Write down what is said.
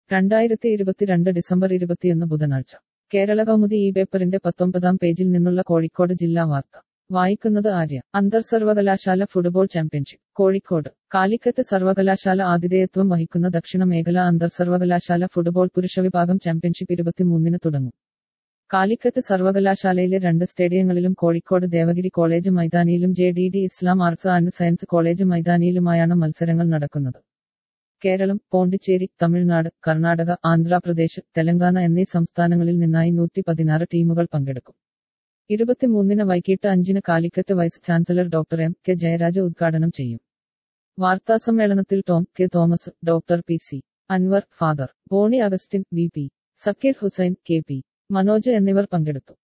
രണ്ടായിരത്തി ഇരുപത്തിരണ്ട് ഡിസംബർ ഇരുപത്തിയൊന്ന് ബുധനാഴ്ച കേരള കൗമുദി ഈ പേപ്പറിന്റെ പത്തൊമ്പതാം പേജിൽ നിന്നുള്ള കോഴിക്കോട് ജില്ലാ വാർത്ത വായിക്കുന്നത് ആര്യ അന്തർ സർവകലാശാല ഫുട്ബോൾ ചാമ്പ്യൻഷിപ്പ് കോഴിക്കോട് കാലിക്കറ്റ് സർവകലാശാല ആതിഥേയത്വം വഹിക്കുന്ന ദക്ഷിണ മേഖല അന്തർ സർവകലാശാല ഫുട്ബോൾ പുരുഷ വിഭാഗം ചാമ്പ്യൻഷിപ്പ് ഇരുപത്തിമൂന്നിന് തുടങ്ങും കാലിക്കറ്റ് സർവകലാശാലയിലെ രണ്ട് സ്റ്റേഡിയങ്ങളിലും കോഴിക്കോട് ദേവഗിരി കോളേജ് മൈതാനിയിലും J D D Islam arts and science college മൈതാനിയിലുമായാണ് മത്സരങ്ങൾ നടക്കുന്നത് കേരളം പോണ്ടിച്ചേരി തമിഴ്നാട് കർണാടക ആന്ധ്രാപ്രദേശ് തെലങ്കാന എന്നീ സംസ്ഥാനങ്ങളിൽ നിന്നായി നൂറ്റി പതിനാറ് ടീമുകൾ പങ്കെടുക്കും ഇരുപത്തിമൂന്നിന് വൈകിട്ട് അഞ്ചിന് Calicut vice chancellor doctor M K Jayaraja ഉദ്ഘാടനം ചെയ്യും വാർത്താസമ്മേളനത്തിൽ Tom K Thomas doctor P C Anwar father Boney Augustine V P Zakir Hussain K P Manoj എന്നിവർ പങ്കെടുത്തു